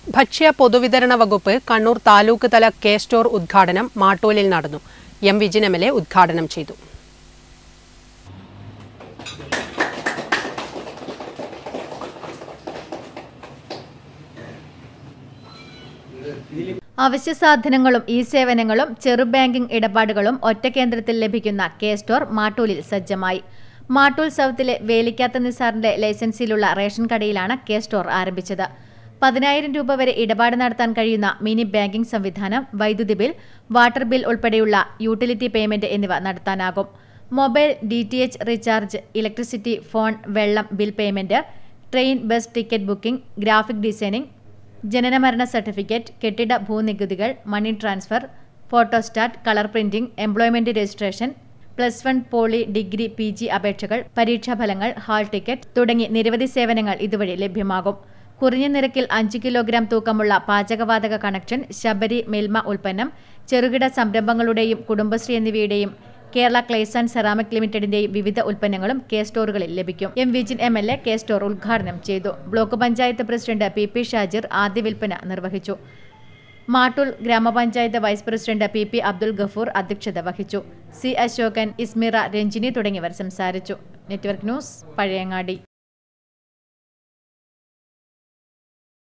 ഭക്ഷ്യ പൊതുവിതരണ വകുപ്പ് കണ്ണൂർ താലൂക്ക് തല കെ സ്റ്റോർ ഉദ്ഘാടനം മാട്ടൂലിൽ നടന്നു M Vijin M L A ഉദ്ഘാടനം ചെയ്തു അവശ്യ സാധനങ്ങളും ഈ സേവനങ്ങളും ചെറു ബാങ്കിംഗ് ഇടപാടുകളും ഒറ്റ കേന്ദ്രത്തിൽ ലഭിക്കുന്ന കെ സ്റ്റോർ മാട്ടൂലിൽ സജ്ജമായി മാട്ടൂൽ സൗത്തിലെ വേലിക്കാത്ത നിസാറിന്റെ ലൈസൻസിലുള്ള റേഷൻ കടയിലാണ് കെ സ്റ്റോർ ആരംഭിച്ചത് പതിനായിരം രൂപ വരെ ഇടപാട് നടത്താൻ കഴിയുന്ന മിനി ബാങ്കിംഗ് സംവിധാനം വൈദ്യുതി ബിൽ വാട്ടർ ബിൽ ഉൾപ്പെടെയുള്ള യൂട്ടിലിറ്റി പേയ്മെന്റ് എന്നിവ നടത്താനാകും mobile D T H recharge electricity phone വെള്ളം bill payment train bus ticket booking graphic designing ജനനമരണ സർട്ടിഫിക്കറ്റ് കെട്ടിട ഭൂനികുതികൾ money transfer photostat colour printing employment registration plus one poly degree P G അപേക്ഷകൾ പരീക്ഷാഫലങ്ങൾ hall ticket തുടങ്ങി നിരവധി സേവനങ്ങൾ ഇതുവഴി ലഭ്യമാകും കുറഞ്ഞ നിരക്കിൽ അഞ്ച് കിലോഗ്രാം തൂക്കമുള്ള പാചകവാതക കണക്ഷൻ ശബരി മിൽമ ഉൽപ്പന്നം ചെറുകിട സംരംഭങ്ങളുടെയും കുടുംബശ്രീ എന്നിവയുടെയും കേരള ക്ലേസ് ആൻഡ് സെറാമിക് ലിമിറ്റഡിന്റെയും വിവിധ ഉൽപ്പന്നങ്ങളും കെ സ്റ്റോറുകളിൽ ലഭിക്കും M Vijin M L A K store ഉദ്ഘാടനം ചെയ്തു block panchayat president P P Shajir ആദ്യ വിൽപ്പന നിർവഹിച്ചു മാട്ടൂൽ ഗ്രാമപഞ്ചായത്ത് vice president P P Abdul Gafoor അധ്യക്ഷത വഹിച്ചു സി അശോകൻ ഇസ്മിറ രഞ്ജിനി തുടങ്ങിയവർ സംസാരിച്ചു നെറ്റ്വർക്ക് ന്യൂസ് പഴയങ്ങാടി